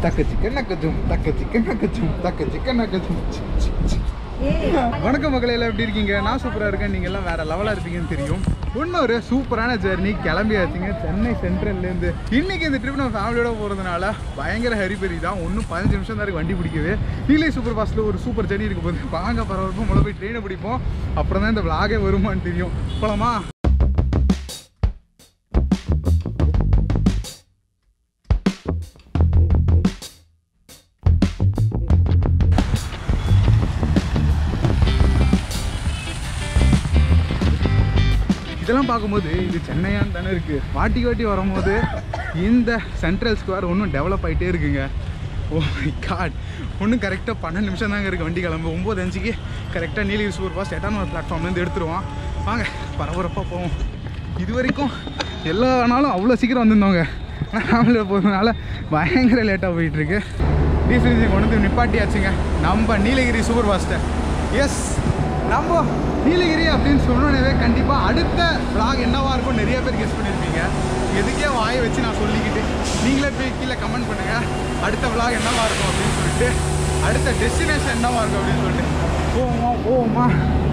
தக்க சிக்கன் நக்கச்சும் தக்க சிக்கன் நக்கச்சும் தக்க சிக்கன் நக்கச்சும் வணக்கம் மக்களே எல்லாம் எப்படி இருக்கீங்க நான் சூப்பராக இருக்கேன் நீங்கள் எல்லாம் வேற லெவலாக இருப்பீங்கன்னு தெரியும் இன்னொரு சூப்பரான ஜெர்னி கிளம்பியாச்சுங்க சென்னை சென்ட்ரல்லேருந்து இன்னைக்கு இந்த ட்ரிப் நம்ம ஃபேமிலியோட போகிறதுனால பயங்கர ஹரிபரி தான் ஒன்றும் பதினஞ்சு நிமிஷம் தான் இருக்கு வண்டி பிடிக்கவே நீலே சூப்பர் ஃபாஸ்ட்டில் ஒரு சூப்பர் ஜெர்னி இருக்கு போது வாங்க பரவாயில்ல முதல்ல போய் ட்ரெயினை பிடிப்போம் அப்புறம் தான் இந்த விளாகே வருமான்னு தெரியும் போலாமா இதெல்லாம் பார்க்கும்போது இது சென்னையான்னு தானே இருக்குது வாட்டி வாட்டி வரும்போது இந்த சென்ட்ரல் ஸ்கொயர் ஒன்றும் டெவலப் ஆகிட்டே இருக்குங்க ஓ மை காட் ஒன்றும் கரெக்டாக பன்னெண்டு நிமிஷம் தாங்க இருக்குது வண்டி கிளம்பு ஒம்பது அஞ்சுக்கு கரெக்டாக நீலகிரி சூப்பர் ஃபாஸ்ட் எட்டாம் பிளாட்ஃபார்ம்லேருந்து எடுத்துருவோம் வாங்க பரபரப்பாக போவோம் இது வரைக்கும் எல்லா நாளும் அவ்வளோ சீக்கிரம் வந்திருந்தோங்க ஆனால் ஃபேமிலியில் போகிறதுனால பயங்கர லேட்டாக போயிட்டுருக்கு டீசல் இன்ஜின் கொண்டு வந்து நிப்பாட்டியாச்சுங்க நம்ம நீலகிரி சூப்பர் ஃபாஸ்ட்டை எஸ் நம்ம நீலகிரி அப்படின்னு சொன்னோடனே கண்டிப்பாக அடுத்த vlog என்னவா இருக்கும் நிறைய பேர் கெஸ் பண்ணியிருப்பீங்க எதுக்கே வாயை வச்சு நான் சொல்லிக்கிட்டு நீங்களே போய் கீழே கமெண்ட் பண்ணுங்கள் அடுத்த vlog என்னவா இருக்கும் அப்படின்னு சொல்லிட்டு அடுத்த டெஸ்டினேஷன் என்னவா இருக்கும் அப்படின்னு சொல்லிட்டு போவோமா போவோமா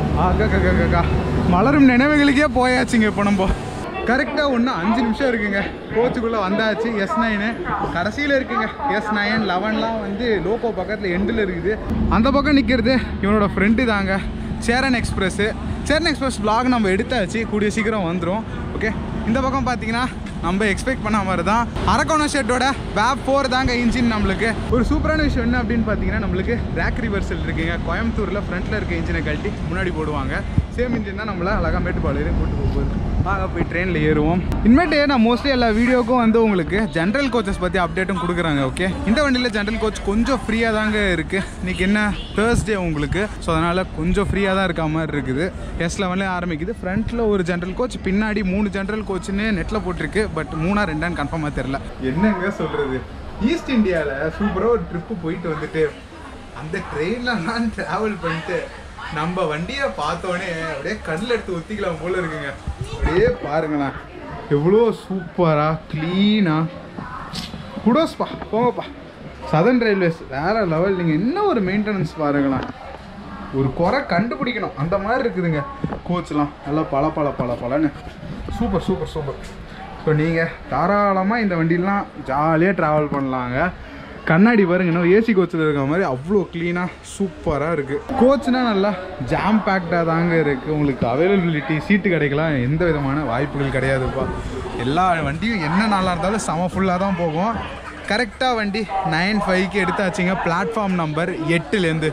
ஆகா மலரும் நினைவுகளுக்கே போயாச்சுங்க இப்போ நம்ம கரெக்டாக ஒன்று அஞ்சு நிமிஷம் இருக்குங்க கோச்சுக்குள்ளே வந்தாச்சு எஸ் நைனு கடைசியில் இருக்குங்க எஸ் நைன் லெவன்லாம் வந்து லோகோ பக்கத்தில் எண்டில் இருக்குது அந்த பக்கம் நிற்கிறது இவனோட ஃப்ரெண்டு தாங்க Cheran express Cheran express vlog நம்ம எடுத்தாச்சு கூடிய சீக்கிரம் வந்துடும் ஓகே இந்த பக்கம் பார்த்தீங்கன்னா நம்ம எக்ஸ்பெக்ட் பண்ண மாதிரி தான் அரக்கோணம் ஷெட்டோட வேப் ஃபோர் தாங்க இன்ஜின் நம்மளுக்கு ஒரு சூப்பரான விஷயம் என்ன அப்படின்னு பார்த்தீங்கன்னா நம்மளுக்கு ரேக் ரிவர்சல் இருக்குங்க கோயம்புத்தூரில் ஃப்ரண்ட்டில் இருக்க இன்ஜினை கழட்டி முன்னாடி போடுவாங்க சேம் இன்ஜின் தான் நம்மள அழகாக மேட்டுப்பாளையம் கூட்டு போகுது வாங்க போய் ட்ரெயினில் ஏறுவோம் இனிமேட்டு நான் மோஸ்ட்லி எல்லா வீடியோக்கும் வந்து உங்களுக்கு ஜென்ரல் கோச்சஸ் பற்றி அப்டேட்டும் கொடுக்குறாங்க ஓகே இந்த வண்டியில் ஜென்ரல் கோச் கொஞ்சம் ஃப்ரீயாக தாங்க இருக்குது இன்றைக்கி என்ன தேர்ஸ்டே உங்களுக்கு ஸோ அதனால் கொஞ்சம் ஃப்ரீயாக தான் இருக்க மாதிரி இருக்குது எஸ் லெவன்லேயே ஆரம்பிக்குது ஃப்ரண்ட்டில் ஒரு ஜென்ரல் கோச் பின்னாடி மூணு ஜென்ரல் கோச்னு நெட்டில் போட்டிருக்கு பட் மூணா ரெண்டான்னு கன்ஃபார்மாக தெரில என்னங்க சொல்கிறது ஈஸ்ட் இந்தியாவில் சூப்பராக ஒரு ட்ரிப்பு போயிட்டு வந்துட்டு அந்த ட்ரெயின்லலாம் ட்ராவல் பண்ணிட்டு நம்ம வண்டியை பார்த்தோன்னே அப்படியே கண்ணில் எடுத்து ஒத்திக்கலாம் போல இருக்குங்க அப்படியே பாருங்களேன் எவ்வளோ சூப்பராக க்ளீனாக குடோஸ்ப்பா போங்கப்பா சதன் ரயில்வேஸ் வேற லெவல் நீங்கள் என்ன ஒரு மெயின்டெனன்ஸ் பாருங்களேன் ஒரு குறை கண்டுபிடிக்கணும் அந்த மாதிரி இருக்குதுங்க கோச்லாம் நல்லா பல பல பல பலன்னு சூப்பர் சூப்பர் சூப்பர் ஸோ நீங்கள் தாராளமாக இந்த வண்டிலாம் ஜாலியாக ட்ராவல் பண்ணலாங்க கண்ணாடி பாருங்க இன்னும் ஏசி கோச்சில் இருக்கிற மாதிரி அவ்வளோ க்ளீனாக சூப்பராக இருக்குது கோச்னா நல்லா ஜாம் பேக்டாக தாங்க இருக்குது உங்களுக்கு அவைலபிலிட்டி சீட்டு கிடைக்கலாம் எந்த விதமான வாய்ப்புகள் கிடையாதுப்பா எல்லா வண்டியும் என்ன நாளாக இருந்தாலும் செம ஃபுல்லாக தான் போகும் கரெக்டாக வண்டி நைன் ஃபைவ்க்கு எடுத்தாச்சுங்க பிளாட்ஃபார்ம் நம்பர் எட்டுலேருந்து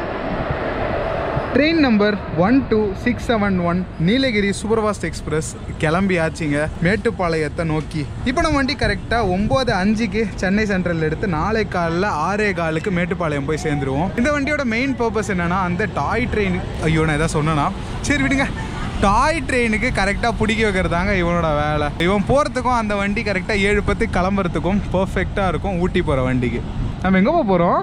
train number one two six seven one Nilgiri superfast express கிளம்பி ஆச்சுங்க மேட்டுப்பாளையத்தை நோக்கி இப்போ நம்ம வண்டி கரெக்டாக ஒம்பது அஞ்சுக்கு சென்னை சென்ட்ரல் எடுத்து நாளை காலில் ஆறே காலுக்கு மேட்டுப்பாளையம் போய் சேர்ந்துருவோம் இந்த வண்டியோட மெயின் பர்பஸ் என்னன்னா அந்த டாய் ட்ரெயின் ஐயோ நான் எதாவது சொன்னேன்னா சரி விடுங்க டாய் ட்ரெயினுக்கு கரெக்டாக பிடிக்க வைக்கிறதாங்க இவனோட வேலை இவன் போகிறதுக்கும் அந்த வண்டி கரெக்டாக ஏழு பத்து கிளம்புறதுக்கும் பர்ஃபெக்டாக இருக்கும் ஊட்டி போகிற வண்டிக்கு நம்ம எங்கே போக போகிறோம்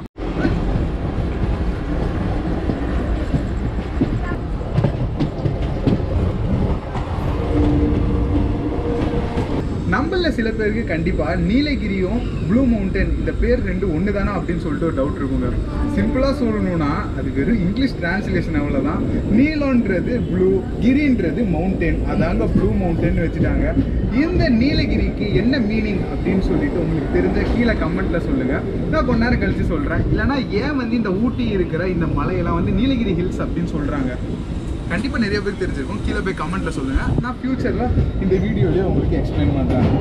நம்மள சில பேருக்கு கண்டிப்பாக நீலகிரியும் ப்ளூ மவுண்டன் இந்த பேர் ரெண்டு ஒன்று தானா அப்படின்னு சொல்லிட்டு ஒரு டவுட் இருக்குங்க சிம்பிளாக சொல்லணும்னா அது வெறும் இங்கிலீஷ் டிரான்ஸ்லேஷன் அவ்வளோதான் நீலன்றது ப்ளூ கிரின்றது மவுண்டன் அதாங்க ப்ளூ மவுண்டன் வச்சுட்டாங்க இந்த நீலகிரிக்கு என்ன மீனிங் அப்படின்னு சொல்லிட்டு உங்களுக்கு தெரிஞ்ச கீழே கமெண்ட்ல சொல்லுங்க நான் கொஞ்ச நேரம் கழிச்சு சொல்கிறேன் இல்லைனா ஏன் வந்து இந்த ஊட்டி இருக்கிற இந்த மலையெல்லாம் வந்து நீலகிரி ஹில்ஸ் அப்படின்னு சொல்கிறாங்க கண்டிப்பாக நிறைய பேருக்கு தெரிஞ்சிருக்கும் கீழே போய் கமெண்ட்ல சொல்லுங்க நான் ஃபியூச்சரில் இந்த வீடியோலயே உங்களுக்கு எக்ஸ்பிளைன் பண்ணுறேன்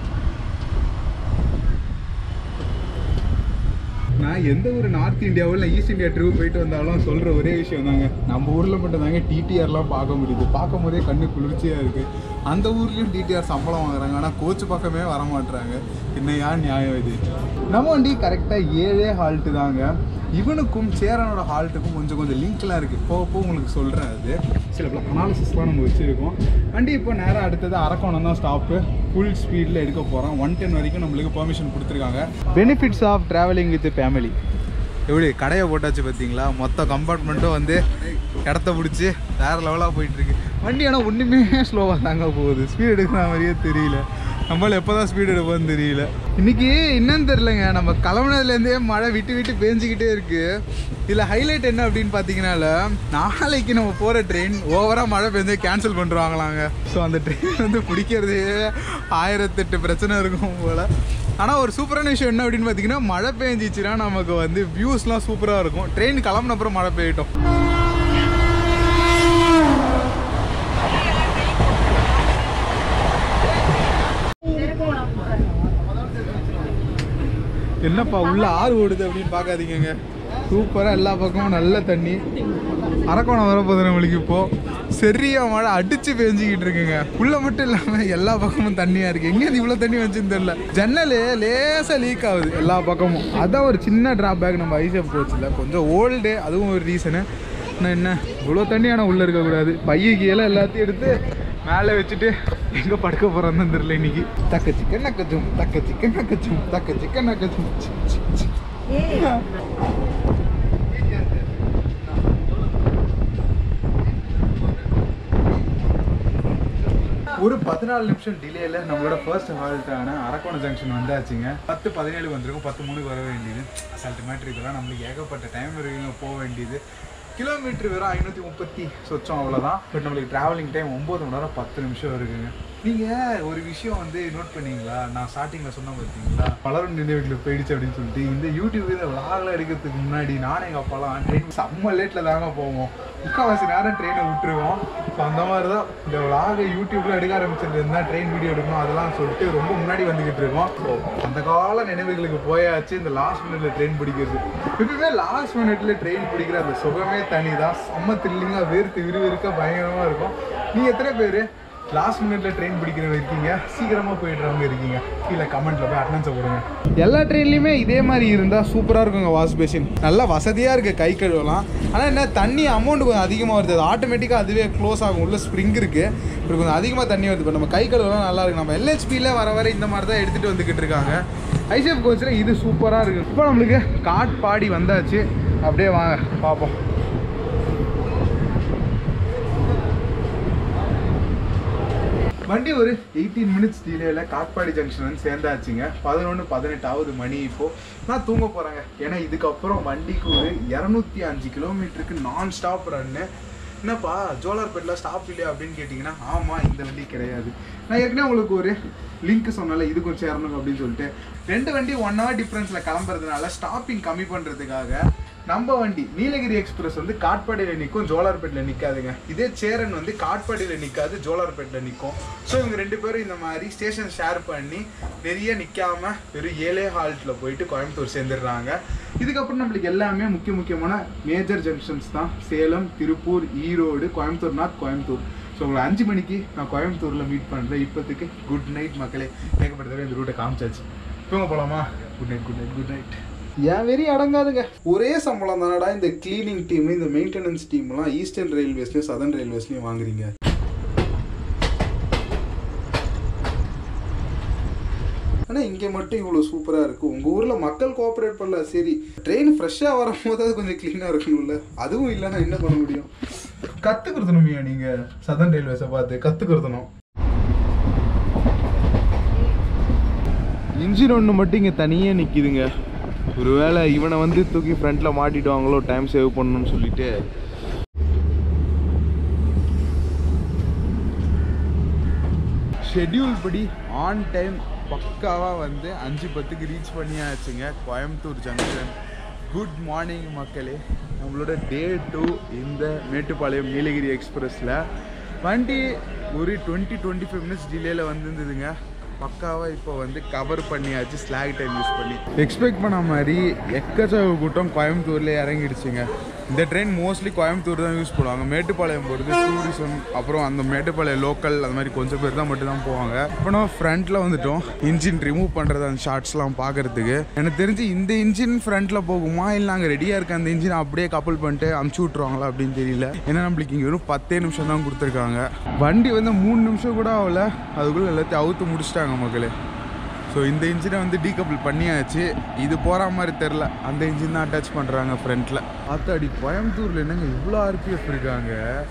நான் எந்த ஒரு நார்த் இந்தியாவோ இல்லை ஈஸ்ட் இந்தியா ட்ரிப் போயிட்டு வந்தாலும் சொல்கிற ஒரே விஷயம் தாங்க நம்ம ஊரில் மட்டும் தாங்க டிடிஆர்லாம் பார்க்க முடியுது பார்க்கும் போதே கண்ணு குளிர்ச்சியாக இருக்குது அந்த ஊர்லேயும் டிடிஆர் சம்பளம் வாங்குறாங்க ஆனால் கோச் பக்கமே வர மாட்றாங்க என்னையா நியாயம் இது நம்ம வண்டி கரெக்டாக ஏழே ஹால்ட்டு தாங்க இவனுக்கும் சேரனோட ஹால்ட்டுக்கும் கொஞ்சம் கொஞ்சம் லிங்க்லாம் இருக்குது போக போக உங்களுக்கு சொல்கிறேன் அது சில பல அனாலிசிஸ்லாம் நம்ம வச்சுருக்கோம் வண்டி இப்போ நேராக அடுத்தது அரக்கோணம் தான் ஸ்டாப்பு ஃபுல் ஸ்பீடில் எடுக்க போகிறோம் ஒன் டென் வரைக்கும் நம்மளுக்கு பெர்மிஷன் கொடுத்துருக்காங்க benefits of travelling with family எப்படி கடையை போட்டாச்சு பார்த்தீங்களா மொத்த கம்பார்ட்மெண்ட்டும் வந்து இடத்த பிடிச்சி வேறு லெவலாக போயிட்டுருக்கு வண்டி ஆனால் ஒன்றுமே ஸ்லோவாக தாங்க போகுது ஸ்பீட் எடுக்கிற மாதிரியே தெரியல நம்மள எப்போதான் ஸ்பீடு எடுப்போம்னு தெரியல இன்னைக்கு என்னன்னு தெரிலங்க நம்ம கிளம்புனதுலேருந்தே மழை விட்டு விட்டு பேஞ்சிக்கிட்டே இருக்கு இதில் ஹைலைட் என்ன அப்படின்னு பார்த்தீங்கன்னால நாளைக்கு நம்ம போகிற ட்ரெயின் ஓவராக மழை பெஞ்சு கேன்சல் பண்ணுறாங்களாங்க ஸோ அந்த ட்ரெயின் வந்து பிடிக்கிறதே ஆயிரத்தெட்டு பிரச்சனை இருக்கும் போல் ஆனால் ஒரு சூப்பரான விஷயம் என்ன அப்படின்னு பார்த்தீங்கன்னா மழை பெஞ்சிச்சுன்னா நமக்கு வந்து வியூஸ்லாம் சூப்பராக இருக்கும் ட்ரெயின் கிளம்புன அப்புறம் மழை பெய்யட்டும் என்னப்பா உள்ள ஆறு ஓடுது அப்படின்னு பார்க்காதீங்கங்க சூப்பராக எல்லா பக்கமும் நல்ல தண்ணி அரக்கோணம் வரப்போகுது நம்மளுக்கு இப்போ சரியா மழை அடிச்சு பேஞ்சிக்கிட்டு இருக்குங்க உள்ள மட்டும் இல்லாமல் எல்லா பக்கமும் தண்ணியாக இருக்குது எங்கேருந்து இவ்வளோ தண்ணி வந்துச்சுன்னு தெரியல ஜன்னல் லேசாக லீக் ஆகுது எல்லா பக்கமும் அதான் ஒரு சின்ன ட்ராபேக் நம்ம ஐசப் கோச்சில் கொஞ்சம் ஓல்டு அதுவும் ஒரு ரீசனு ஆனால் என்ன இவ்வளோ தண்ணி ஆனால் உள்ளே இருக்கக்கூடாது பைய கீழே எல்லாத்தையும் எடுத்து மேலே வச்சுட்டு எங்கே படுக்க போகிறோன்னு தெரியல இன்னைக்கு தக்க சிக்கன் நக்கச்சும் தக்க சிக்கன் நக்கச்சும் தக்க சிக்கன் நக்கச்சும் சி, சி, சி. ஒரு பதினாலு நிமிஷம் டிலேல நம்மளோட ஃபர்ஸ்ட் ஹால்ட்டான அரக்கோணம் ஜங்ஷன் வந்தாச்சுங்க பத்து பதினேழு வந்திருக்கும் பத்து மூணுக்கு வர வேண்டியது அசால்ட் மேட்ரு இதெல்லாம் நம்மளுக்கு ஏகப்பட்ட டைம் இருக்குங்க போக வேண்டியது கிலோமீட்டர் வெறும் ஐநூற்றி முப்பத்தி சொச்சம் அவ்வளோதான் பட் நம்மளுக்கு ட்ராவலிங் டைம் ஒம்பது மணி நேரம் பத்து நிமிஷம் இருக்குங்க நீங்கள் ஒரு விஷயம் வந்து நோட் பண்ணீங்களா நான் ஸ்டார்டிங்கில் சொன்ன பார்த்தீங்களா பலரும் நினைவுகளில் போயிடுச்சு அப்படின்னு சொல்லிட்டு இந்த யூடியூப் இந்த விளாக்லாம் எடுக்கிறதுக்கு முன்னாடி நானும் எங்கள் அப்பாலாம் ட்ரெயின் செம்ம லேட்டில் தாங்க போவோம் முக்கால்வாசி நேரம் ட்ரெயினை விட்டுருவோம் ஸோ அந்த மாதிரி தான் இந்த விளாக யூடியூப்ல எடுக்க ஆரம்பிச்சது இருந்தால் ட்ரெயின் வீடியோ எடுக்கணும் அதெல்லாம் சொல்லிட்டு ரொம்ப முன்னாடி வந்துக்கிட்டு இருக்கோம் ஸோ அந்த கால நினைவுகளுக்கு போயாச்சு இந்த லாஸ்ட் மினிட்ல ட்ரெயின் பிடிக்கிறது எப்பவுமே லாஸ்ட் மினிட்ல ட்ரெயின் பிடிக்கிற அந்த சுகமே தனி தான் செம்ம த்ரில்லிங்காக வேர்த்து விறுவிறுக்க பயங்கரமாக இருக்கும் நீ எத்தனை பேர் லாஸ்ட் மினிட்ல ட்ரெயின் பிடிக்கிறவங்க இருக்கீங்க சீக்கிரமா போயிடுறவங்க இருக்கீங்க கீழே கமெண்ட்ல போய் அட்டனன்ஸை போடுங்க எல்லா ட்ரெயின்லையுமே இதே மாதிரி இருந்தால் சூப்பராக இருக்குங்க வாஷ் பேசின் நல்லா வசதியாக இருக்குது கை கழுவலாம் ஆனால் என்ன தண்ணி அமௌண்ட் கொஞ்சம் அதிகமாக வருது அது ஆட்டோமேட்டிக்காக அதுவே க்ளோஸ் ஆகும் உள்ள ஸ்ப்ரிங் இருக்குது இப்போ கொஞ்சம் அதிகமாக தண்ணி வருது இப்போ நம்ம கை கழுவலாம் நல்லா இருக்கு நம்ம எல்ஹெச்பியில் வர வர இந்த மாதிரி தான் எடுத்துகிட்டு வந்துக்கிட்டு இருக்காங்க ஐசிஎஃப் கோச்சில் இது சூப்பராக இருக்குது இப்போ நம்மளுக்கு காட்பாடி வந்தாச்சு அப்படியே வாங்க பார்ப்போம் வண்டி ஒரு எயிட்டீன் மினிட்ஸ் டிலேல காட்பாடி ஜங்ஷன் வந்து சேர்ந்தாச்சுங்க பதினொன்று பதினெட்டாவது மணி இப்போ நான் தூங்க போகிறேங்க ஏன்னா இதுக்கப்புறம் வண்டிக்கு ஒரு இரநூத்தி அஞ்சு கிலோமீட்டருக்கு நான் ஸ்டாப் ரன்னு என்னப்பா ஜோலார்பேட்டில் ஸ்டாப் இல்லையா அப்படின்னு கேட்டிங்கன்னா ஆமாம் இந்த வண்டி கிடையாது நான் ஏற்கனவே உங்களுக்கு ஒரு லிங்க் சொன்னால இது கொஞ்சம் சேரணும் அப்படின்னு சொல்லிட்டு ரெண்டு வண்டி ஒன் ஹவர் டிஃப்ரென்ஸில் கிளம்புறதுனால ஸ்டாப்பிங் கம்மி பண்ணுறதுக்காக நம்ம வண்டி நீலகிரி எக்ஸ்பிரஸ் வந்து காட்பாடியில் நிற்கும் ஜோலார்பேட்டில் நிற்காதுங்க இதே சேரன் வந்து காட்பாடியில் நிற்காது ஜோலார்பேட்டில் நிற்கும் ஸோ இவங்க ரெண்டு பேரும் இந்த மாதிரி ஸ்டேஷன் ஷேர் பண்ணி நிறைய நிற்காம வெறும் ஏழே ஹால்ட்டில் போயிட்டு கோயம்புத்தூர் சேர்ந்துடுறாங்க இதுக்கப்புறம் நம்மளுக்கு எல்லாமே முக்கிய முக்கியமான மேஜர் ஜங்ஷன்ஸ் தான் சேலம் திருப்பூர் ஈரோடு கோயம்புத்தூர் நார்த் கோயம்புத்தூர் ஸோ உங்களை அஞ்சு மணிக்கு நான் கோயம்புத்தூரில் மீட் பண்ணுறேன் இப்போதைக்கு குட் நைட் மக்களே ஏகப்பட்டதவே இந்த ரூட்டை காமிச்சாச்சு தூங்க போகலாமா good night good night good night ஏன் வெறி அடங்காதுங்க ஒரே சம்பளம் தானடா இந்த கிளீனிங் டீம் இந்த மெயின்டெனன்ஸ் டீம்லாம் ஈஸ்டர்ன் ரயில்வேஸ்லையும் சதர்ன் ரயில்வேஸ்லையும் வாங்குறீங்க ஆனால் இங்கே மட்டும் இவ்வளோ சூப்பராக இருக்குது உங்கள் ஊரில் மக்கள் கோஆப்ரேட் பண்ணல சரி ட்ரெயின் ஃப்ரெஷ்ஷாக வரும்போது அது கொஞ்சம் க்ளீனாக இருக்கணும்ல அதுவும் இல்லைன்னா என்ன பண்ண முடியும் கற்றுக்கிறதுணுமியா நீங்கள் சதர்ன் ரயில்வேஸை பார்த்து கற்றுக்கிறதுணும் இன்ஜின் ஒன்று மட்டும் இங்கே தனியே நிற்கிதுங்க ஒருவேளை இவனை வந்து தூக்கி ஃப்ரண்ட்டில் மாட்டிடுவாங்களோ டைம் சேவ் பண்ணணும்னு சொல்லிட்டு ஷெட்யூல் படி ஆன் டைம் பக்காவாக வந்து அஞ்சு பத்துக்கு ரீச் பண்ணியாச்சுங்க கோயம்புத்தூர் ஜங்ஷன் குட் மார்னிங் மக்களே நம்மளோட டே டூ இந்த மேட்டுப்பாளையம் நீலகிரி எக்ஸ்பிரஸில் வண்டி ஒரு டுவெண்ட்டி டுவெண்ட்டி ஃபைவ் மினிட்ஸ் டிலேயில் வந்துருந்ததுங்க பக்காவாக இப்போ வந்து கவர் பண்ணியாச்சு ஸ்லாக் டைம் யூஸ் பண்ணி எக்ஸ்பெக்ட் பண்ண மாதிரி எக்கச்சக்க கூட்டம் கோயம்புத்தூர்லேயே இறங்கிடுச்சுங்க இந்த ட்ரெயின் மோஸ்ட்லி கோயம்புத்தூர் தான் யூஸ் பண்ணுவாங்க மேட்டுப்பாளையம் போகிறது டூரிசம் அப்புறம் அந்த மேட்டுப்பாளையம் லோக்கல் அந்த மாதிரி கொஞ்சம் பேர் தான் மட்டும் தான் போவாங்க இப்போ நம்ம ஃப்ரண்ட்டில் வந்துட்டோம் இன்ஜின் ரிமூவ் பண்ணுறது அந்த ஷார்ட்ஸ்லாம் பார்க்கறதுக்கு எனக்கு தெரிஞ்சு இந்த இன்ஜின் ஃப்ரண்ட்டில் போகுமா இல்லை அங்கே ரெடியாக இருக்க அந்த இன்ஜின் அப்படியே கப்பல் பண்ணிட்டு அமுச்சு விட்ருவாங்களா அப்படின்னு தெரியல ஏன்னா நம்மளுக்கு இங்கே வெறும் பத்தே நிமிஷம் தான் கொடுத்துருக்காங்க வண்டி வந்து மூணு நிமிஷம் கூட ஆகல அதுக்குள்ளே எல்லாத்தையும் அவுத்து முடிச்சிட்டாங்க மக்களே ஸோ இந்த இன்ஜினை வந்து டீகப்பிள் பண்ணியாச்சு இது போகிற மாதிரி தெரில அந்த இன்ஜின் தான் அட்டாச் பண்ணுறாங்க ஃப்ரண்ட்டில் அத்தாடி கோயம்புத்தூரில் என்னங்க இவ்வளோ ஆர்பிஎஃப் இருக்காங்க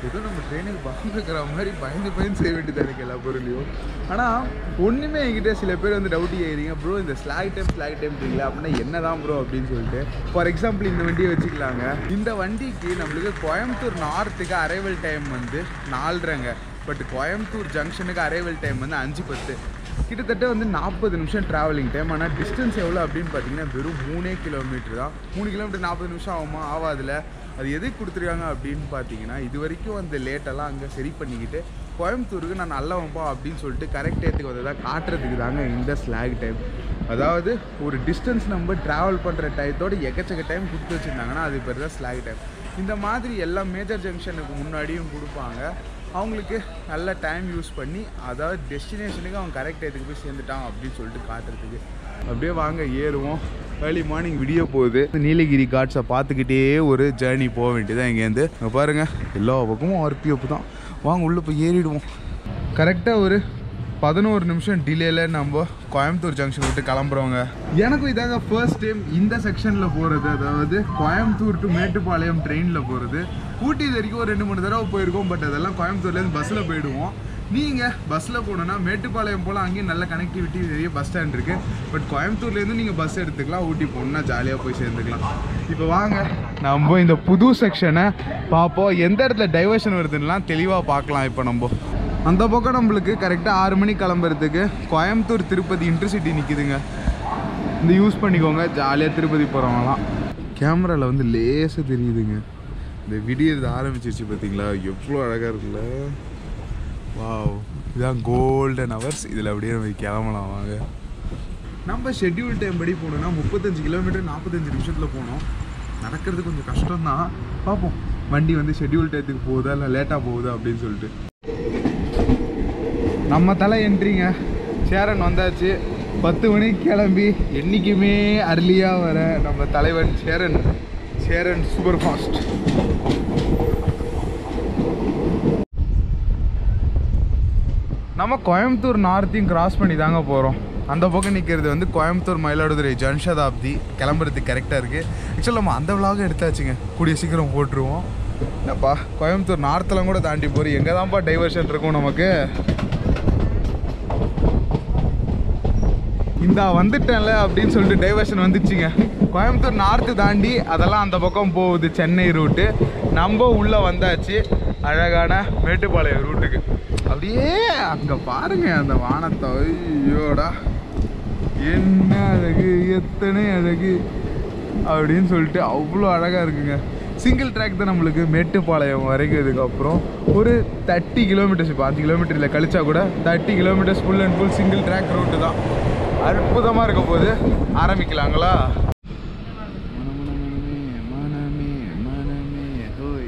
ஏதோ நம்ம ட்ரெயினுக்கு பறந்துக்கிற மாதிரி பயந்து பயந்து செய்ய வேண்டியதாக இருக்குது எல்லா பொருளையும் ஆனால் ஒன்றுமே என்கிட்ட சில பேர் வந்து டவுட் கேட்குறீங்க ப்ரோ இந்த ஸ்லாக் டைம் ஸ்லாக் டைம் இருக்கீங்களா அப்படின்னா என்ன தான் ப்ரோ அப்படின்னு சொல்லிட்டு ஃபார் எக்ஸாம்பிள் இந்த வண்டியை வச்சுக்கலாங்க இந்த வண்டிக்கு நம்மளுக்கு கோயம்புத்தூர் நார்த்துக்கு அரைவல் டைம் வந்து நாலரைங்க பட் கோயம்புத்தூர் ஜங்ஷனுக்கு அரைவல் டைம் வந்து அஞ்சு பத்து கிட்டத்தட்ட வந்து நாற்பது நிமிஷம் ட்ராவலிங் டைம் ஆனால் டிஸ்டன்ஸ் எவ்வளோ அப்படின்னு பார்த்தீங்கன்னா வெறும் மூணே கிலோமீட்டர் தான் மூணு கிலோமீட்டர் நாற்பது நிமிஷம் ஆகுமா ஆகாதுல அது எதுக்கு கொடுத்துருக்காங்க அப்படின்னு பார்த்தீங்கன்னா இது வரைக்கும் அந்த லேட்டெல்லாம் அங்கே சரி பண்ணிக்கிட்டு கோயம்புத்தூருக்கு நான் நல்லவன்பா அப்படின்னு சொல்லிட்டு கரெக்ட் டயத்துக்கு வந்ததாக காட்டுறதுக்கு தாங்க இந்த ஸ்லாக் டைம் அதாவது ஒரு டிஸ்டன்ஸ் நம்ம ட்ராவல் பண்ணுற டயத்தோட எக்கச்சக்க டைம் கொடுத்து வச்சுருந்தாங்கன்னா அது பேர் தான் ஸ்லாக் டைம் இந்த மாதிரி எல்லா மேஜர் ஜங்ஷனுக்கு முன்னாடியும் கொடுப்பாங்க அவங்களுக்கு நல்ல டைம் யூஸ் பண்ணி அதாவது டெஸ்டினேஷனுக்கு அவன் கரெக்ட் டயத்துக்கு போய் சேர்ந்துட்டான் அப்படின்னு சொல்லிட்டு காட்டுறதுக்கு அப்படியே வாங்க ஏறுவோம் ஏர்லி மார்னிங் விடிய போகுது நீலகிரி காட்ஸை பார்த்துக்கிட்டே ஒரு ஜேர்னி போக வேண்டியதான் இங்கேருந்து இங்க பாருங்க எல்லா பக்கமும் ஆர்பிஎஃப் தான் வாங்க உள்ளே போய் ஏறிடுவோம் கரெக்டாக ஒரு பதினோரு நிமிஷம் டிலேல நம்ம கோயம்புத்தூர் ஜங்ஷன் விட்டு கிளம்புறோங்க எனக்கும் இதாங்க ஃபர்ஸ்ட் டைம் இந்த செக்ஷனில் போகிறது அதாவது கோயம்புத்தூர் டு மேட்டுப்பாளையம் ட்ரெயினில் போகிறது ஊட்டி இது வரைக்கும் ஒரு ரெண்டு மூணு தடவை போயிருக்கோம் பட் அதெல்லாம் கோயம்புத்தூர்லேருந்து பஸ்ஸில் போயிடுவோம் நீங்கள் பஸ்ஸில் போனோன்னா மேட்டுப்பாளையம் போல் அங்கேயும் நல்ல கனெக்டிவிட்டி நிறைய பஸ் ஸ்டாண்ட் இருக்குது பட் கோயம்புத்தூர்லேருந்து நீங்கள் பஸ் எடுத்துக்கலாம் ஊட்டி போகணுன்னா ஜாலியாக போய் சேர்ந்துக்கலாம் இப்போ வாங்க நம்ம இந்த புது செக்ஷனை பார்ப்போம் எந்த இடத்துல டைவர்ஷன் வருதுன்னெலாம் தெளிவாக பார்க்கலாம் இப்போ நம்ம அந்த பக்கம் நம்மளுக்கு கரெக்டாக ஆறு மணிக்கு கிளம்புறதுக்கு கோயம்புத்தூர் திருப்பதி இன்டர்சிட்டி நிற்கிதுங்க இந்த யூஸ் பண்ணிக்கோங்க ஜாலியாக திருப்பதி போகிறவங்களாம் கேமராவில் வந்து லேசாக தெரியுதுங்க இந்த விடியறது ஆரம்பிச்சிருச்சு பார்த்தீங்களா எவ்வளோ அழகாக இருக்குல்ல வாவ் இதான் கோல்டன் ஹவர்ஸ் இதில் அப்படியே நம்ம கிளம்பலாம் வாங்க நம்ம ஷெட்யூல் டைம் படி போகணுன்னா முப்பத்தஞ்சு கிலோமீட்டர் நாற்பத்தஞ்சு நிமிஷத்தில் போனோம் நடக்கிறது கொஞ்சம் கஷ்டம்தான் பார்ப்போம் வண்டி வந்து ஷெட்யூல் டயத்துக்கு போகுதா இல்லை லேட்டாக போகுதா அப்படின்னு சொல்லிட்டு நம்ம தலை என்ட்ரிங்க சேரன் வந்தாச்சு பத்து மணிக்கு கிளம்பி என்றைக்குமே அர்லியாக வர நம்ம தலைவன் சேரன் சேரன் சூப்பர் ஃபாஸ்ட் நம்ம கோயம்புத்தூர் நார்த்தையும் கிராஸ் பண்ணி தாங்க போகிறோம் அந்த பக்கம் நிற்கிறது வந்து கோயம்புத்தூர் மயிலாடுதுறை ஜன்ஷதாப்தி கிளம்புறதுக்கு கரெக்டாக இருக்குது ஆக்சுவலாக நம்ம அந்த விலாக எடுத்தாச்சுங்க கூடிய சீக்கிரம் போட்டுருவோம் என்னப்பா கோயம்புத்தூர் நார்த்தெல்லாம் கூட தாண்டி போகிறோம் எங்கே தான்ப்பா டைவர்ஷன் இருக்கும் நமக்கு இந்தா வந்துட்டேன்ல அப்படின்னு சொல்லிட்டு டைவர்ஷன் வந்துச்சுங்க கோயம்புத்தூர் நார்த்து தாண்டி அதெல்லாம் அந்த பக்கம் போகுது சென்னை ரூட்டு நம்ம உள்ளே வந்தாச்சு அழகான மேட்டுப்பாளையம் ரூட்டுக்கு அப்படியே அங்கே பாருங்க அந்த வானத்தை ஐயோடா என்ன அழகு எத்தனை அழகு அப்படின்னு சொல்லிட்டு அவ்வளோ அழகாக இருக்குங்க சிங்கிள் ட்ராக் தான் நம்மளுக்கு மேட்டுப்பாளையம் வரைக்கும் இதுக்கப்புறம் ஒரு தேர்ட்டி கிலோமீட்டர்ஸ் இப்போ அஞ்சு கிலோமீட்டரில் கழிச்சா கூட thirty kilometres full and full single track route தான் அற்புதமாக இருக்க போது ஆரம்பிக்கலாங்களா மனமே மனமே ஹோய்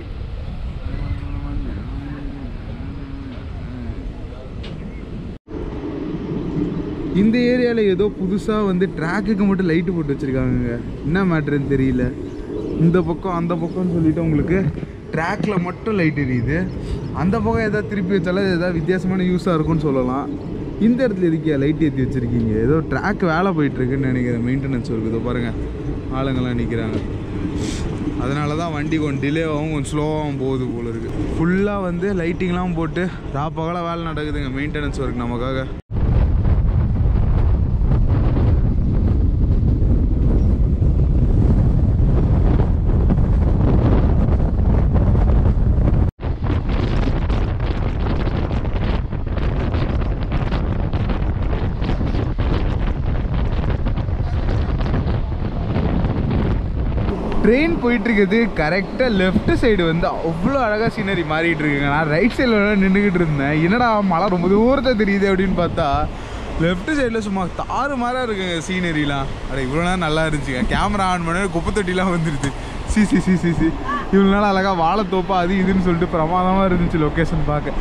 இந்த ஏரியாவில் ஏதோ புதுசாக வந்து ட்ராக்குக்கு மட்டும் லைட்டு போட்டு வச்சுருக்காங்க என்ன மேட்ருன்னு தெரியல இந்த பக்கம் அந்த பக்கம்னு சொல்லிட்டு உங்களுக்கு ட்ராக்ல மட்டும் லைட் எரியுது அந்த பக்கம் எதாவது திருப்பி வச்சாலும் ஏதாவது வித்தியாசமான யூஸாக இருக்கும்னு சொல்லலாம் இந்த இடத்துல இருக்கியா லைட் ஏற்றி வச்சுருக்கீங்க ஏதோ ட்ராக் வேலை போயிட்டுருக்குன்னு நினைக்கிறேன் மெயின்டெனன்ஸ் ஒர்க் இதோ பாருங்கள் ஆளுங்கெல்லாம் நிற்கிறாங்க அதனால தான் வண்டி கொஞ்சம் டிலே ஆகும் கொஞ்சம் ஸ்லோவாகவும் போகுது போல இருக்குது ஃபுல்லாக வந்து லைட்டிங்லாம் போட்டு ராப்பகலாக வேலை நடக்குதுங்க மெயின்டெனன்ஸ் ஒர்க் நமக்காக ட்ரெயின் போயிட்டு இருக்குது கரெக்டாக லெஃப்ட் சைடு வந்து அவ்வளோ அழகாக சீனரி மாறிட்டு இருக்குங்க நான் ரைட் சைடில் நின்றுக்கிட்டு இருந்தேன் என்னடா மழை ரொம்ப தூரத்தை தெரியுது அப்படின்னு பார்த்தா லெஃப்ட் சைடில் சும்மா தாறு மாறாக இருக்குங்க சீனரிலாம் அட இவ்வளோ நேரம் நல்லா இருந்துச்சுங்க கேமரா ஆன் பண்ண குப்பை தொட்டிலாம் வந்துருச்சு சி சி சி சி சி இவ்வளோ நாள் அழகாக வாழைத்தோப்பா அது இதுன்னு சொல்லிட்டு பிரமாதமாக இருந்துச்சு லொக்கேஷன் பார்க்க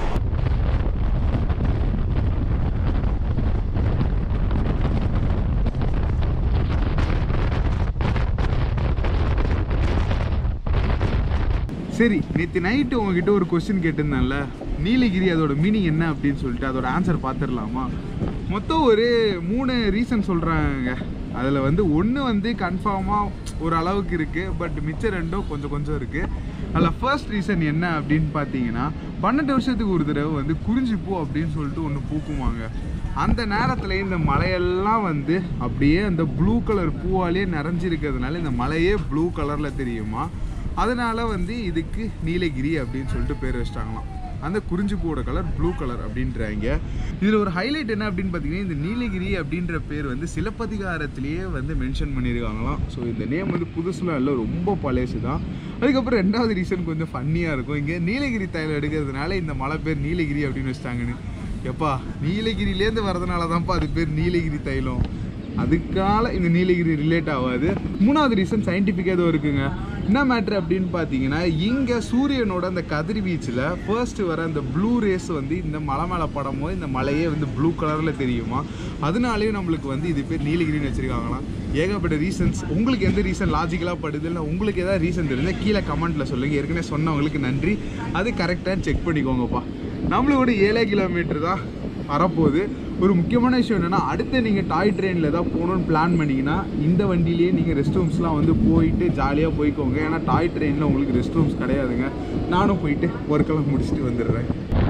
சரி நேற்று நைட்டு உங்ககிட்ட ஒரு கொஸ்டின் கேட்டிருந்தேன்ல நீலகிரி அதோட மீனிங் என்ன அப்படின்னு சொல்லிட்டு அதோட ஆன்சர் பார்த்துடலாமா மொத்தம் ஒரு மூணு ரீசன் சொல்கிறாங்க அதில் வந்து ஒன்று வந்து கன்ஃபார்மாக ஒரு அளவுக்கு இருக்குது பட் மிச்சம் ரெண்டும் கொஞ்சம் கொஞ்சம் இருக்குது அதில் ஃபர்ஸ்ட் ரீசன் என்ன அப்படின்னு பார்த்தீங்கன்னா பன்னெண்டு வருஷத்துக்கு ஒரு தடவை வந்து குறிஞ்சி பூ அப்படின்னு சொல்லிட்டு ஒன்று பூக்குவாங்க அந்த நேரத்தில் இந்த மலையெல்லாம் வந்து அப்படியே அந்த ப்ளூ கலர் பூவாலே நிறைஞ்சிருக்கிறதுனால இந்த மலையே ப்ளூ கலரில் தெரியுமா அதனால வந்து இதுக்கு நீலகிரி அப்படின்னு சொல்லிட்டு பேர் வச்சிட்டாங்களாம் அந்த குறிஞ்சி பூவோட கலர் ப்ளூ கலர் அப்படின்றாங்க இதில் ஒரு ஹைலைட் என்ன அப்படின்னு பார்த்தீங்கன்னா இந்த நீலகிரி அப்படின்ற பேர் வந்து சிலப்பதிகாரத்திலேயே வந்து மென்ஷன் பண்ணியிருக்காங்களாம் ஸோ இந்த நேம் வந்து புதுசுலாம் இல்லை ரொம்ப பழசு தான் அதுக்கப்புறம் ரெண்டாவது ரீசன் கொஞ்சம் ஃபன்னியாக இருக்கும் இங்கே நீலகிரி தைலம் எடுக்கிறதுனால இந்த மலை பேர் நீலகிரி அப்படின்னு வச்சிட்டாங்கன்னு எப்பா நீலகிரிலேருந்து வரதுனால தான்ப்பா அது பேர் நீலகிரி தைலம் அதுக்கால இந்த நீலகிரி ரிலேட் ஆகாது மூணாவது ரீசன் சயின்டிஃபிக்காக ஏதோ இருக்குங்க என்ன மேட்ரு அப்படின்னு பார்த்தீங்கன்னா இங்கே சூரியனோட அந்த கதிர்வீச்சில் ஃபர்ஸ்ட் வர அந்த ப்ளூ ரேஸ் வந்து இந்த மலை மேலே படும்போது இந்த மலையே வந்து ப்ளூ கலரில் தெரியுமா அதனாலேயும் நம்மளுக்கு வந்து இது பேர் நீலகிரின்னு வச்சுருக்காங்களாம் ஏகப்பட்ட ரீசன்ஸ் உங்களுக்கு எந்த ரீசன் லாஜிக்கலாக படுது இல்லை உங்களுக்கு ஏதாவது ரீசன் தெரிஞ்சால் கீழே கமெண்ட்டில் சொல்லுங்கள் ஏற்கனவே சொன்னவங்களுக்கு நன்றி அது கரெக்டாக செக் பண்ணிக்கோங்கப்பா நம்மளோட ஏழே கிலோமீட்டர் தான் வரப்போகுது ஒரு முக்கியமான விஷயம் என்னென்னா அடுத்து நீங்கள் டாய் ட்ரெயினில் தான் போகணுன்னு பிளான் பண்ணிங்கன்னா இந்த வண்டியிலேயே நீங்கள் ரெஸ்ட் ரூம்ஸ்லாம் வந்து போயிட்டு ஜாலியாக போய்க்கோங்க ஏன்னா டாய் ட்ரெயினில் உங்களுக்கு ரெஸ்ட் ரூம்ஸ் கிடையாதுங்க நானும் போயிட்டு ஒர்க்கெல்லாம் முடிச்சுட்டு வந்துடுறேன்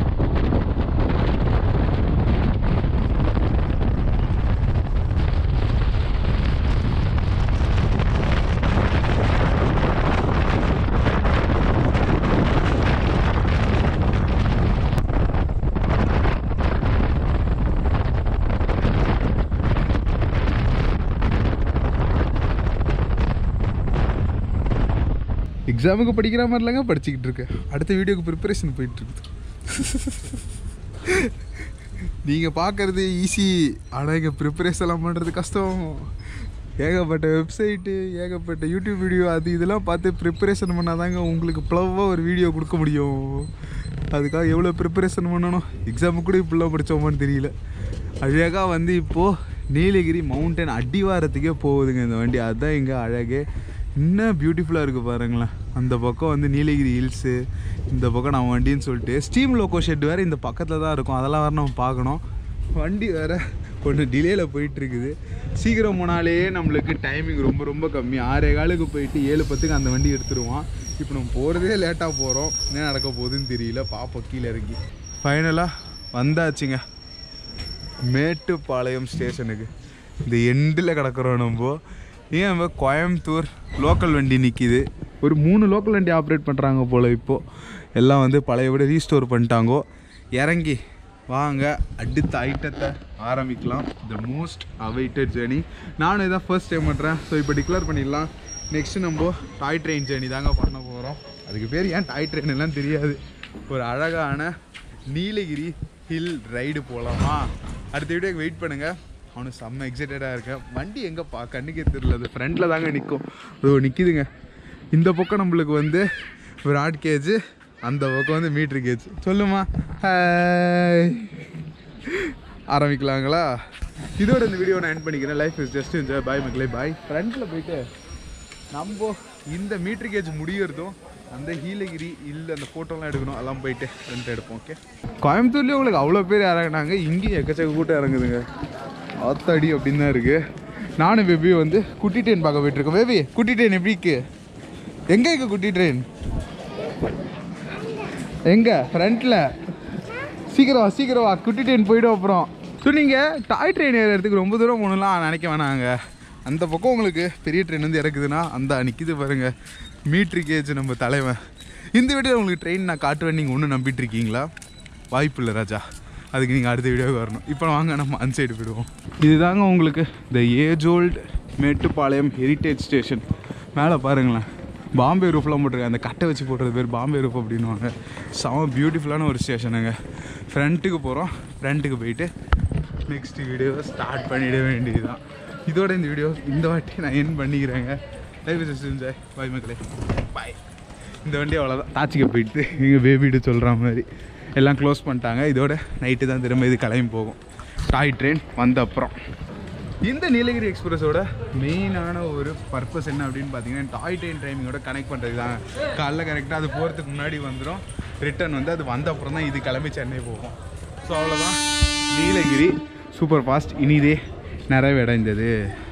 எக்ஸாமுக்கு படிக்கிற மாதிரிலாங்க படிச்சுக்கிட்டு இருக்கேன் அடுத்த வீடியோக்கு ப்ரிப்பரேஷன் போயிட்டு இருக்குது நீங்கள் பார்க்குறது ஈஸி ஆனால் இங்கே ப்ரிப்பரேஷன்லாம் பண்ணுறது கஷ்டம் ஏகப்பட்ட வெப்சைட்டு ஏகப்பட்ட யூடியூப் வீடியோ அது இதெல்லாம் பார்த்து ப்ரிப்பரேஷன் பண்ணாதாங்க உங்களுக்கு ப்ளவாக ஒரு வீடியோ கொடுக்க முடியும் அதுக்காக எவ்வளோ ப்ரிப்பரேஷன் பண்ணணும் எக்ஸாமுக்கு கூட இப்படிலாம் படித்தோமான்னு தெரியல அழகாக வந்து இப்போது நீலகிரி மவுண்டன் அடிவாரத்துக்கே போகுதுங்க இந்த வண்டி அதுதான் இங்கே அழகே இன்னும் பியூட்டிஃபுல்லாக இருக்குது பாருங்களேன் அந்த பக்கம் வந்து நீலகிரி ஹில்ஸு இந்த பக்கம் நம்ம வண்டின்னு சொல்லிட்டு ஸ்டீம் லோக்கோ ஷெட் வேறு இந்த பக்கத்தில் தான் இருக்கும் அதெல்லாம் வேறு நம்ம பார்க்கணும் வண்டி வேறு கொஞ்சம் டிலேயில் போயிட்டுருக்குது சீக்கிரம் போனாலே நம்மளுக்கு டைமிங் ரொம்ப ரொம்ப கம்மி ஆறே காலுக்கு போயிட்டு ஏழு பத்துக்கு அந்த வண்டி எடுத்துருவான் இப்போ நம்ம போகிறதே லேட்டாக போகிறோம் என்ன நடக்க போகுதுன்னு தெரியல பாப்போம் கீழே இறங்கி ஃபைனலாக வந்தாச்சுங்க மேட்டுப்பாளையம் ஸ்டேஷனுக்கு இந்த எண்டில் கிடக்குறோம் நம்ம ஏன் நம்ம கோயம்புத்தூர் லோக்கல் வண்டி நிற்கிது ஒரு மூணு லோக்கல் வண்டி ஆப்ரேட் பண்ணுறாங்க போல் இப்போது எல்லாம் வந்து பழைய விட ரீஸ்டோர் பண்ணிட்டாங்கோ இறங்கி வாங்க அடுத்த ஐட்டத்தை ஆரம்பிக்கலாம் த மோஸ்ட் அவைட்டட் ஜேர்னி நானும் இதான் ஃபர்ஸ்ட் டைம் பண்ணுறேன் ஸோ இப்போ டிக்ளேர் பண்ணிடலாம் நெக்ஸ்ட்டு நம்ம டாய் ட்ரெயின் ஜேர்னி தாங்க பண்ண போகிறோம் அதுக்கு பேர் ஏன் டாய் ட்ரெயின் எல்லாம் தெரியாது ஒரு அழகான நீலகிரி ஹில் ரைடு போகலாமா அடுத்த வீடியோக்கு வெயிட் பண்ணுங்கள் அவனுக்கு செம்ம எக்ஸைட்டடாக இருக்கேன் வண்டி எங்கேப்பா கண்ணுக்கே தெரியல அது ஃப்ரண்டில் தாங்க நிற்கும் அது நிற்கிதுங்க இந்த பக்கம் நம்மளுக்கு வந்து ப்ராட் கேஜ் அந்த பக்கம் வந்து மீட்ரு கேஜ் சொல்லுமா ஹாய் ஆரம்பிக்கலாங்களா இதோட இந்த வீடியோ நான் என் பண்ணிக்கிறேன் life is just enjoy bye மக்களே பாய் ஃப்ரண்ட்டில் போயிட்டு நம்ம இந்த மீட்ரு கேஜ் முடியறதும் அந்த ஹீலகிரி இல்லை அந்த ஃபோட்டோலாம் எடுக்கணும் அதெல்லாம் போயிட்டு ரெண்ட் எடுப்போம் ஓகே கோயம்புத்தூர்லேயும் உங்களுக்கு அவ்வளோ பேர் இறங்குனாங்க இங்கேயும் எக்கச்சக்க கூட்டம் இறங்குதுங்க ஆத்தாடி அப்படின்னு தான் இருக்குது நானும் பேபி வந்து குட்டி ட்ரெயின் பார்க்க போயிட்டுருக்கேன் பேபி குட்டி ட்ரெயின் எப்படிக்கு எங்கே இருக்கு குட்டி ட்ரெயின் எங்கே ஃப்ரண்ட்டில் சீக்கிரம் வா சீக்கிரம் வா குட்டி ட்ரெயின் போயிடும் அப்புறம் ஸோ நீங்கள் டாய் ட்ரெயின் ஏறதுக்கு ரொம்ப தூரம் போகணும்லாம் நினைக்க வேணாங்க அந்த பக்கம் உங்களுக்கு பெரிய ட்ரெயின் வந்து இறக்குதுன்னா அந்த நிற்கிது பாருங்க மீட்ரு கேஜ் நம்ம தலைவன் இந்த வீடியோ உங்களுக்கு ட்ரெயின் நான் காட்டுவேன் நீங்கள் ஒன்றும் நம்பிட்டு இருக்கீங்களா வாய்ப்பு இல்லை ராஜா அதுக்கு நீங்கள் அடுத்த வீடியோவுக்கு வரணும் இப்போ வாங்க நம்ம அன் சைடு போயிடுவோம் இதுதாங்க உங்களுக்கு இந்த age old Mettupalayam heritage station மேலே பாருங்களேன் பாம்பே ரூஃப்லாம் போட்டிருக்காங்க அந்த கட்டை வச்சு போடுறது பேர் பாம்பே ரூஃப் அப்படின்வாங்க செம பியூட்டிஃபுல்லான ஒரு ஸ்டேஷனுங்க ஃப்ரண்ட்டுக்கு போகிறோம் ஃப்ரண்ட்டுக்கு போயிட்டு நெக்ஸ்ட் வீடியோவை ஸ்டார்ட் பண்ணிட வேண்டியதுதான் இதோட இந்த வீடியோ இந்த வாட்டி நான் என் பண்ணிக்கிறேங்க லைஃப் இஸ் என்ஜாய் பாய் மக்களே பாய் இந்த வண்டி அவ்வளோதான் தாச்சிக்க போயிட்டு எங்கள் பேபிட்டு சொல்கிற மாதிரி எல்லாம் க்ளோஸ் பண்ணிட்டாங்க இதோட நைட்டு தான் திரும்ப இது கிளம்பி போகும் டாய் ட்ரெயின் வந்த அப்புறம் இந்த நீலகிரி எக்ஸ்பிரஸோட மெயினான ஒரு பர்பஸ் என்ன அப்படின்னு பார்த்தீங்கன்னா டாய் ட்ரெயின் டைமிங்கோட கனெக்ட் பண்ணுறது தான் காலைல கரெக்டாக அது போகிறதுக்கு முன்னாடி வந்துடும் ரிட்டர்ன் வந்து அது வந்த அப்புறம் தான் இது கிளம்பி சென்னை போகும் ஸோ அவ்வளோதான் நீலகிரி சூப்பர் ஃபாஸ்ட் இனிதே நிறைவடைந்தது